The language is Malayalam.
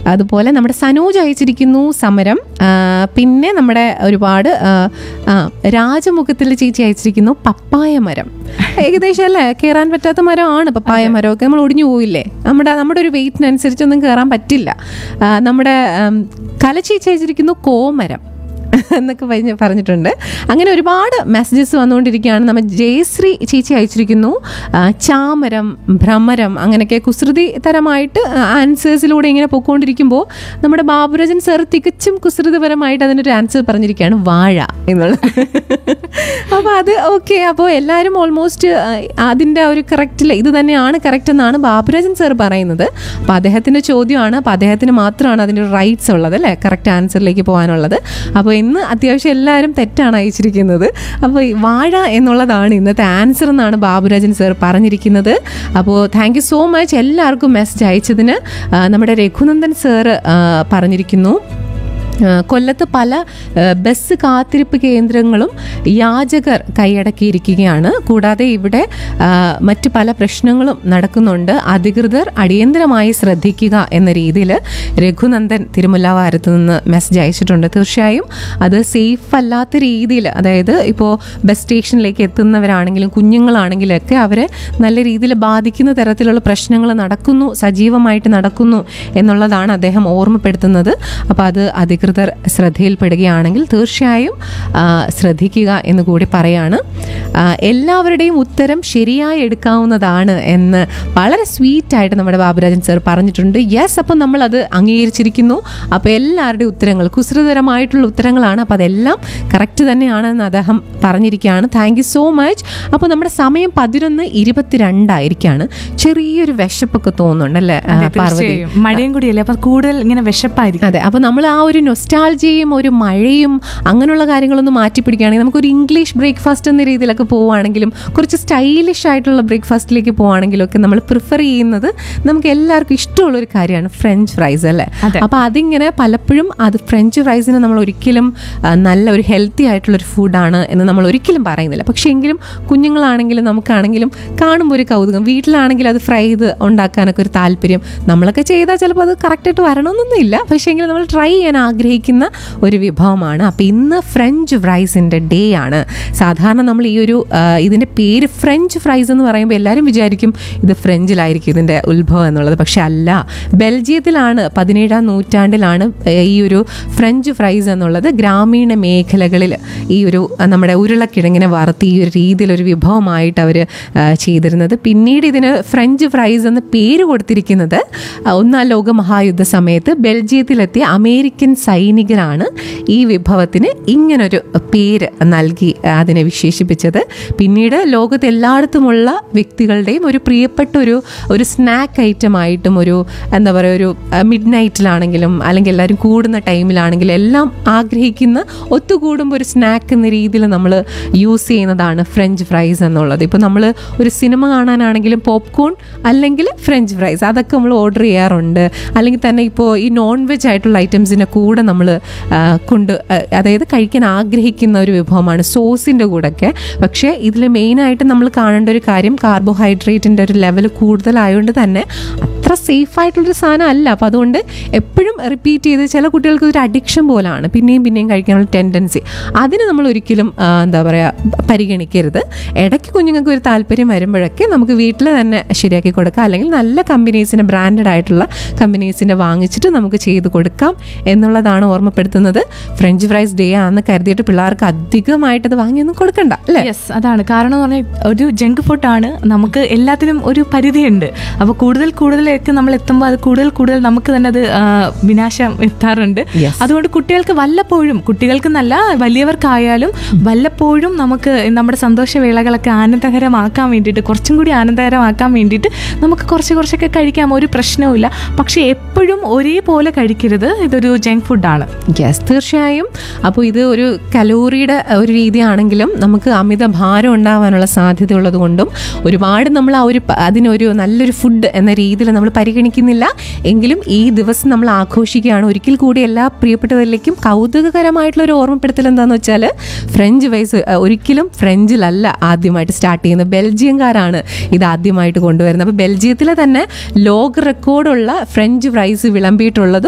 അതുപോലെ നമ്മുടെ സനോജ് അയച്ചിരിക്കുന്നു സമരം ആ, പിന്നെ നമ്മുടെ ഒരുപാട് ആ, ആ, രാജമുഖത്തിൽ ചേച്ചി അയച്ചിരിക്കുന്നു പപ്പായ മരം ഏകദേശം അല്ലേ കയറാൻ പറ്റാത്ത മരമാണ് പപ്പായ മരമൊക്കെ നമ്മൾ ഒടിഞ്ഞു പോയില്ലേ നമ്മുടെ നമ്മുടെ ഒരു വെയിറ്റിനനുസരിച്ചൊന്നും കയറാൻ പറ്റില്ല ആ, നമ്മുടെ ആം, കലച്ചേച്ചി അയച്ചിരിക്കുന്നു കോമരം എന്നൊക്കെ പറഞ്ഞ് പറഞ്ഞിട്ടുണ്ട് അങ്ങനെ ഒരുപാട് മെസ്സേജസ് വന്നുകൊണ്ടിരിക്കുകയാണ് നമ്മൾ ജയശ്രീ ചേച്ചി അയച്ചിരിക്കുന്നു ആ, ചാമരം ഭ്രമരം അങ്ങനെയൊക്കെ കുസൃതി തരമായിട്ട് ആൻസേഴ്സിലൂടെ ഇങ്ങനെ പൊയ്ക്കൊണ്ടിരിക്കുമ്പോൾ നമ്മുടെ ബാബുരാജൻ സർ തികച്ചും കുസൃതിപരമായിട്ട് അതിനൊരു ആൻസർ പറഞ്ഞിരിക്കുകയാണ് വാഴ എന്നുള്ളത് അപ്പോൾ അത് ഓക്കെ അപ്പോൾ എല്ലാവരും ഓൾമോസ്റ്റ് അതിൻ്റെ ഒരു കറക്റ്റിൽ ഇത് തന്നെയാണ് കറക്റ്റ് എന്നാണ് ബാബുരാജൻ സർ പറയുന്നത് അപ്പോൾ അദ്ദേഹത്തിൻ്റെ ചോദ്യമാണ് അപ്പോൾ അദ്ദേഹത്തിന് മാത്രമാണ് അതിൻ്റെ റൈറ്റ്സ് ഉള്ളത് അല്ലേ കറക്റ്റ് ആൻസറിലേക്ക് പോകാനുള്ളത് അപ്പോൾ ഇന്ന് അത്യാവശ്യം എല്ലാവരും തെറ്റാണ് അയച്ചിരിക്കുന്നത് അപ്പോൾ ഈ വാഴ എന്നുള്ളതാണ് ഇന്നത്തെ ആൻസർ എന്നാണ് ബാബുരാജൻ സർ പറഞ്ഞിരിക്കുന്നത് അപ്പോൾ താങ്ക് യു സോ മച്ച് എല്ലാവർക്കും മെസ്സേജ് അയച്ചതിന് ആ, നമ്മുടെ രഘുനന്ദൻ സർ പറഞ്ഞിരിക്കുന്നു ആ, കൊല്ലത്ത് പല ആ, ബസ് കാത്തിരിപ്പ് കേന്ദ്രങ്ങളും യാചകർ കൈയടക്കിയിരിക്കുകയാണ് കൂടാതെ ഇവിടെ ആ, മറ്റ് പല പ്രശ്നങ്ങളും നടക്കുന്നുണ്ട് അധികൃതർ അടിയന്തരമായി ശ്രദ്ധിക്കുക എന്ന രീതിയിൽ രഘുനന്ദൻ തിരുമുല്ലാവാരത്ത് നിന്ന് മെസ്സേജ് അയച്ചിട്ടുണ്ട് തീർച്ചയായും അത് സേഫ് അല്ലാത്ത രീതിയിൽ അതായത് ഇപ്പോൾ ബസ് സ്റ്റേഷനിലേക്ക് എത്തുന്നവരാണെങ്കിലും കുഞ്ഞുങ്ങളാണെങ്കിലും ഒക്കെ അവരെ നല്ല രീതിയിൽ ബാധിക്കുന്ന തരത്തിലുള്ള പ്രശ്നങ്ങൾ നടക്കുന്നു സജീവമായിട്ട് നടക്കുന്നു എന്നുള്ളതാണ് അദ്ദേഹം ഓർമ്മപ്പെടുത്തുന്നത് അപ്പോൾ അത് അധികൃതർ ശ്രദ്ധയിൽപ്പെടുകയാണെങ്കിൽ തീർച്ചയായും ആ, ശ്രദ്ധിക്കുക എന്ന് കൂടി പറയാണ് ആ, എല്ലാവരുടെയും ഉത്തരം ശരിയായി എടുക്കാവുന്നതാണ് എന്ന് വളരെ സ്വീറ്റായിട്ട് നമ്മുടെ ബാബുരാജൻ സർ പറഞ്ഞിട്ടുണ്ട് യെസ് അപ്പം നമ്മളത് അംഗീകരിച്ചിരിക്കുന്നു അപ്പോൾ എല്ലാവരുടെയും ഉത്തരങ്ങൾ കുസൃതരമായിട്ടുള്ള ഉത്തരങ്ങളാണ് അപ്പോൾ അതെല്ലാം കറക്റ്റ് തന്നെയാണെന്ന് അദ്ദേഹം പറഞ്ഞിരിക്കുകയാണ് താങ്ക് യു സോ മച്ച് അപ്പോൾ നമ്മുടെ സമയം പതിനൊന്ന് ഇരുപത്തിരണ്ടായിരിക്കാണ് ചെറിയൊരു വിശപ്പൊക്കെ തോന്നുന്നുണ്ടല്ലേ ആ, അതെ, പാർവതി തീർച്ചയായും മഴയും കൂടിയല്ലേ അപ്പൊ കൂടുതൽ ഇങ്ങനെ വിശപ്പായിരിക്കും അതെ അപ്പോൾ നമ്മൾ ആ ഒരു നൊസ്റ്റാൾജിയും ഒരു മഴയും അങ്ങനെയുള്ള കാര്യങ്ങളൊന്നും മാറ്റി പിടിക്കുകയാണെങ്കിൽ നമുക്കൊരു ഇംഗ്ലീഷ് ബ്രേക്ക്ഫാസ്റ്റ് എന്ന രീതിയിലൊക്കെ പോവുകയാണെങ്കിലും കുറച്ച് സ്റ്റൈലിഷ് ആയിട്ടുള്ള ബ്രേക്ക്ഫാസ്റ്റിലേക്ക് പോവുകയാണെങ്കിലും ഒക്കെ നമ്മൾ പ്രിഫർ ചെയ്യുന്നത് നമുക്ക് എല്ലാവർക്കും ഇഷ്ടമുള്ള ഒരു കാര്യമാണ് ഫ്രഞ്ച് ഫ്രൈസ് അല്ലേ അതെ. അപ്പോൾ അതിങ്ങനെ പലപ്പോഴും അത് ഫ്രഞ്ച് ഫ്രൈസിന് നമ്മൾ ഒരിക്കലും ആ, നല്ല ഒരു ഹെൽത്തി ആയിട്ടുള്ളൊരു ഫുഡാണ് എന്ന് നമ്മൾ ഒരിക്കലും പറയുന്നില്ല പക്ഷേ എങ്കിലും കുഞ്ഞുങ്ങളാണെങ്കിലും നമുക്കാണെങ്കിലും കാണുമ്പോൾ ഒരു കൗതുകം വീട്ടിലാണെങ്കിൽ അത് ഫ്രൈ ചെയ്ത് ഉണ്ടാക്കാനൊക്കെ ഒരു താല്പര്യം നമ്മളൊക്കെ ചെയ്താൽ ചിലപ്പോൾ അത് കറക്റ്റായിട്ട് വരണമെന്നൊന്നുമില്ല പക്ഷേ എങ്കിലും നമ്മൾ ട്രൈ ചെയ്യാൻ ആഗ്രഹിക്കുന്ന ഒരു വിഭവമാണ് അപ്പോൾ ഇന്ന് ഫ്രഞ്ച് ഫ്രൈസിൻ്റെ ഡേ ആണ് സാധാരണ നമ്മൾ ഈ ഒരു ആ, ഇതിൻ്റെ പേര് ഫ്രഞ്ച് ഫ്രൈസ് എന്ന് പറയുമ്പോൾ എല്ലാവരും വിചാരിക്കും ഇത് ഫ്രഞ്ചിലായിരിക്കും ഇതിൻ്റെ ഉത്ഭവം എന്നുള്ളത് പക്ഷെ അല്ല ബെൽജിയത്തിലാണ് പതിനേഴാം നൂറ്റാണ്ടിലാണ് ഏ, ഈ ഒരു ഫ്രഞ്ച് ഫ്രൈസ് എന്നുള്ളത് ഗ്രാമീണ മേഖലകളിൽ ഈ ഒരു ആ, നമ്മുടെ ഉരുളക്കിഴങ്ങിനെ വറുത്ത് ഈ ഒരു രീതിയിലൊരു വിഭവമായിട്ട് അവർ ചെയ്തിരുന്നത് പിന്നീട് ഇതിന് ഫ്രഞ്ച് ഫ്രൈസ് എന്ന് പേര് കൊടുത്തിരിക്കുന്നത് ആ, ഒന്നാം ലോക മഹായുദ്ധ സമയത്ത് ബെൽജിയത്തിലെത്തിയ അമേരിക്കൻ സൈനികരാണ് ഈ വിഭവത്തിന് ഇങ്ങനൊരു പേര് നൽകി അതിനെ വിശേഷിപ്പിച്ചത് പിന്നീട് ലോകത്ത് എല്ലായിടത്തുമുള്ള വ്യക്തികളുടെയും ഒരു പ്രിയപ്പെട്ട ഒരു ഒരു സ്നാക്ക് ഐറ്റം ആയിട്ടും ഒരു എന്താ പറയുക ഒരു മിഡ് നൈറ്റിലാണെങ്കിലും അല്ലെങ്കിൽ എല്ലാവരും കൂടുന്ന ടൈമിലാണെങ്കിലും എല്ലാം ആഗ്രഹിക്കുന്ന ഒത്തുകൂടുമ്പോൾ ഒരു സ്നാക്ക് എന്ന രീതിയിൽ നമ്മൾ യൂസ് ചെയ്യുന്നതാണ് ഫ്രഞ്ച് ഫ്രൈസ് എന്നുള്ളത് ഇപ്പോൾ നമ്മൾ ഒരു സിനിമ കാണാനാണെങ്കിലും പോപ്കോൺ അല്ലെങ്കിൽ ഫ്രഞ്ച് ഫ്രൈസ് അതൊക്കെ നമ്മൾ ഓർഡർ ചെയ്യാറുണ്ട് അല്ലെങ്കിൽ തന്നെ ഇപ്പോൾ ഈ നോൺ വെജ് ആയിട്ടുള്ള ഐറ്റംസിൻ്റെ കൂടെ നമ്മൾ കൊണ്ട് ആ, അതായത് കഴിക്കാൻ ആഗ്രഹിക്കുന്ന ഒരു വിഭവമാണ് സോസിൻ്റെ കൂടെയൊക്കെ പക്ഷേ ഇതിൽ മെയിനായിട്ട് നമ്മൾ കാണേണ്ട ഒരു കാര്യം കാർബോഹൈഡ്രേറ്റിൻ്റെ ഒരു ലെവൽ കൂടുതലായതുകൊണ്ട് തന്നെ അത്ര സേഫ് ആയിട്ടുള്ളൊരു സാധനം അല്ല അപ്പോൾ അതുകൊണ്ട് എപ്പോഴും റിപ്പീറ്റ് ചെയ്ത് ചില കുട്ടികൾക്ക് ഒരു അഡിക്ഷൻ പോലാണ് പിന്നെയും പിന്നെയും കഴിക്കാനുള്ള ടെൻഡൻസി അതിന് നമ്മൾ ഒരിക്കലും ആ, എന്താ പറയുക പരിഗണിക്കരുത് ഇടയ്ക്ക് കുഞ്ഞുങ്ങൾക്ക് ഒരു താല്പര്യം വരുമ്പോഴൊക്കെ നമുക്ക് വീട്ടിൽ തന്നെ ശരിയാക്കി കൊടുക്കാം അല്ലെങ്കിൽ നല്ല കമ്പനീസിൻ്റെ ബ്രാൻഡഡ് ആയിട്ടുള്ള കമ്പനീസിൻ്റെ വാങ്ങിച്ചിട്ട് നമുക്ക് ചെയ്ത് കൊടുക്കാം എന്നുള്ളതാണ് ഓർമ്മപ്പെടുത്തുന്നത് ഫ്രഞ്ച് ഫ്രൈസ് ഡേ ആണെന്ന് കരുതിയിട്ട് പിള്ളേർക്ക് അധികമായിട്ട് അത് വാങ്ങിയൊന്നും കൊടുക്കണ്ട അല്ലേ യെസ് അതാണ് കാരണം എന്ന് പറഞ്ഞാൽ ഒരു ജങ്ക് ഫുഡാണ് നമുക്ക് എല്ലാത്തിനും ഒരു പരിധിയുണ്ട് അപ്പോൾ കൂടുതൽ കൂടുതലേക്ക് നമ്മൾ എത്തുമ്പോൾ അത് കൂടുതൽ കൂടുതൽ നമുക്ക് തന്നെ അത് ആ, വിനാശം എത്താറുണ്ട് Yes. അതുകൊണ്ട് കുട്ടികൾക്ക് വല്ലപ്പോഴും കുട്ടികൾക്ക് നല്ല വലിയവർക്കായാലും വല്ലപ്പോഴും നമുക്ക് നമ്മുടെ സന്തോഷവേളകളൊക്കെ ആനന്ദകരമാക്കാൻ വേണ്ടിയിട്ട് കുറച്ചും കൂടി ആനന്ദകരമാക്കാൻ വേണ്ടിയിട്ട് നമുക്ക് കുറച്ച് കുറച്ചൊക്കെ കഴിക്കാം ഒരു പ്രശ്നവുമില്ല പക്ഷേ എപ്പോഴും ഒരേപോലെ കഴിക്കരുത് ഇതൊരു ജങ്ക് ഫുഡാണ് യെസ് തീർച്ചയായും അപ്പോൾ ഇത് ഒരു കലോറിയുടെ ഒരു രീതിയാണെങ്കിലും നമുക്ക് അമിത ഭാരം ഉണ്ടാവാനുള്ള സാധ്യത ഉള്ളത് കൊണ്ടും ഒരുപാട് നമ്മൾ ആ ഒരു പ- അതിനൊരു നല്ലൊരു ഫുഡ് എന്ന രീതിയിൽ നമ്മൾ പരിഗണിക്കുന്നില്ല എങ്കിലും ഈ ദിവസം നമ്മൾ ആഘോഷിക്കുകയാണ് ഒരിക്കൽ കൂടി എല്ലാ പ്രിയപ്പെട്ടവരിലേക്കും കൗതുകകരമായിട്ടുള്ള ഒരു ഓർമ്മപ്പെടുത്തൽ എന്താണെന്ന് വെച്ചാൽ ഫ്രഞ്ച് വൈസ് ഒരിക്കലും ഫ്രഞ്ചിലല്ല ആദ്യമായിട്ട് സ്റ്റാർട്ട് ചെയ്യുന്നത് ബെൽജിയംകാരാണ് ഇത് ആദ്യമായിട്ട് കൊണ്ടുവരുന്നത് അപ്പോൾ ബെൽജിയത്തിലെ തന്നെ ലോക റെക്കോർഡുള്ള ഫ്രഞ്ച് ഫ്രൈസ് വിളമ്പിയിട്ടുള്ളതും